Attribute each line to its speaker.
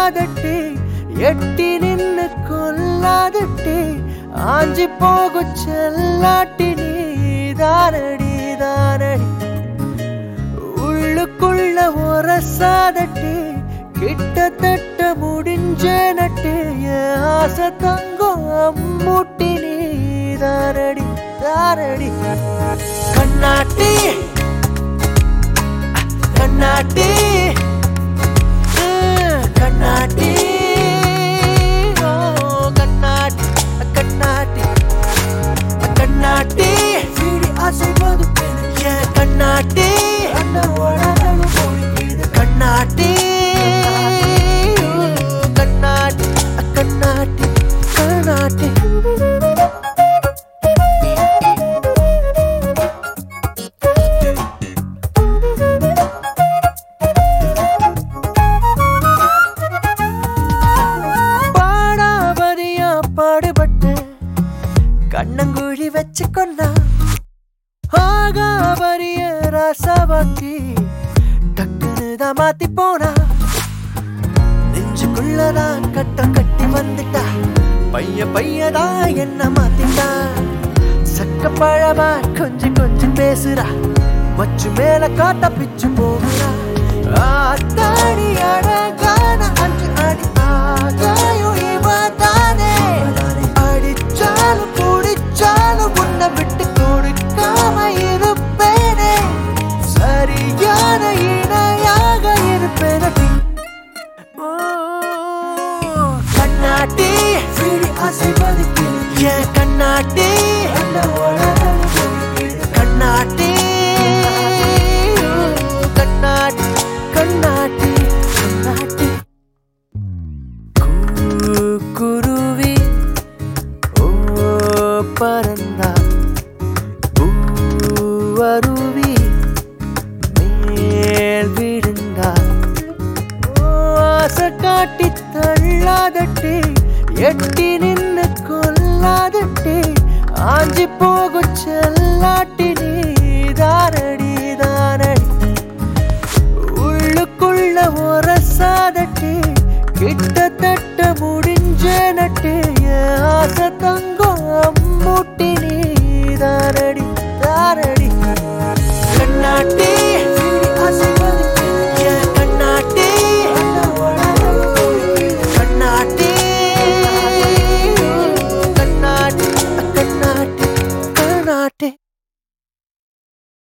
Speaker 1: தள்ளாதட்டி எட்டி நின்னு கொல்லாதட்டி ஆஞ்சி போகு செல்லாட்டி நீ தானடி தானடி உள்ளுக்குள்ள உரசாதட்டி கிட்டத்தட்ட முடிஞ்ச நட்டு என் ஆசை தங்கம் அம்மூட்டி நீ தானடி தானடி கண்ணாட்டி கண்ணாட்டி அஹ், கண்ணாட்டி ஓ, கண்ணாட்டி கண்ணாட்டி கண்ணாட்டி சீடி அசைவது என் கண்ணாட்டி அண்ணோட கண்ணாட்டி கண்ணாட்டி கண்ணாட்டி கண்ணாட்டி பாடாபதியா பாடுபட்டு கண்ணங்குழி வச்சு கொண்டா ஆகாபரிய ரசவாக்கி டக்குன்னு தான் மாத்தி போனா நெஞ்சுக்குள்ளதான் கட்டம் கட்டி வந்துட்டா பைய பையதா என்ன மாத்திட்டா சக்க பழமா கொஞ்சம் கொஞ்சம் பேசுறா மச்சு மேல காட்ட பிச்சு போகிறா ஆத்தாடி அழகான அஞ்சு அடி ஆகாயம் இவதானே அடிச்சாலும் குடிச்சாலும் உன்னை விட்டு கொடுக்காம இருப்பேனே சரியான இணையாக இருப்பேனடி ஓ, கண்ணாட்டி சீடி அசைவது என் கண்ணாட்டி கண்ணாட்டி கண்ணாட்டி கண்ணாட்டி கண்ணாட்டி கூ- குருவி ஓ பறந்தா பூவருவி மேல் விழுந்தா ஓ, ஆசை காட்டி தள்ளாதட்டி எட்டி நின்னு கொல்லாதட்டி ஆஞ்சி போய்